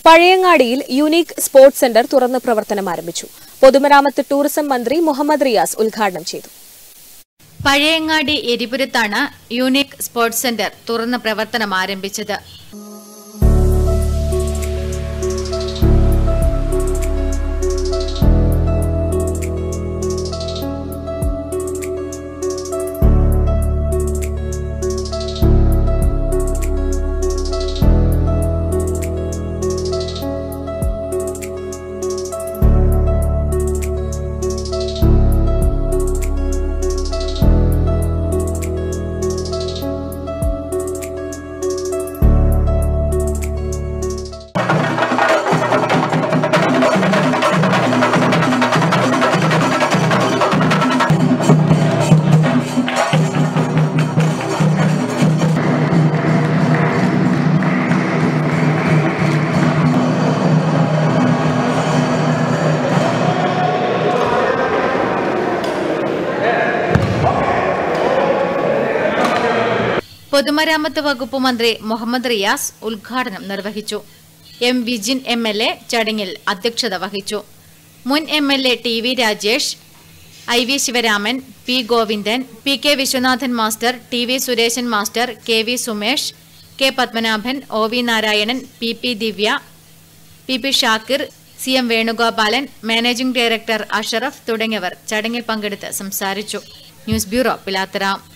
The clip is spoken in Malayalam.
പഴയങ്ങാടിയിൽ യുണീക്ക് സ്പോർട്സ് സെന്റർ തുറന്ന് പ്രവർത്തനം ആരംഭിച്ചു പൊതുമരാമത്ത് ടൂറിസം മന്ത്രി മുഹമ്മദ് റിയാസ് ഉദ്ഘാടനം ചെയ്തു പഴയങ്ങാടി എരിപുരത്താണ് യൂണിക് സ്പോർട്സ് സെന്റർ തുറന്ന് പ്രവർത്തനം ആരംഭിച്ചത് പൊതുമരാമത്ത് വകുപ്പ് മന്ത്രി മുഹമ്മദ് റിയാസ് ഉദ്ഘാടനം നിർവഹിച്ചു M Vijin M L A ചടങ്ങിൽ അധ്യക്ഷത വഹിച്ചു മുൻ M L A T V Rajesh I V Sivaraman P Govindan P K Viswanathan master T V Suresan master K V Sumesh K Padmanabhan O V Narayanan P P Divya P P Shakir C M Venugopalan managing director Ashraf തുടങ്ങിയവർ ചടങ്ങിൽ പങ്കെടുത്ത് സംസാരിച്ചു ന്യൂസ് ബ്യൂറോ പിലാത്തറ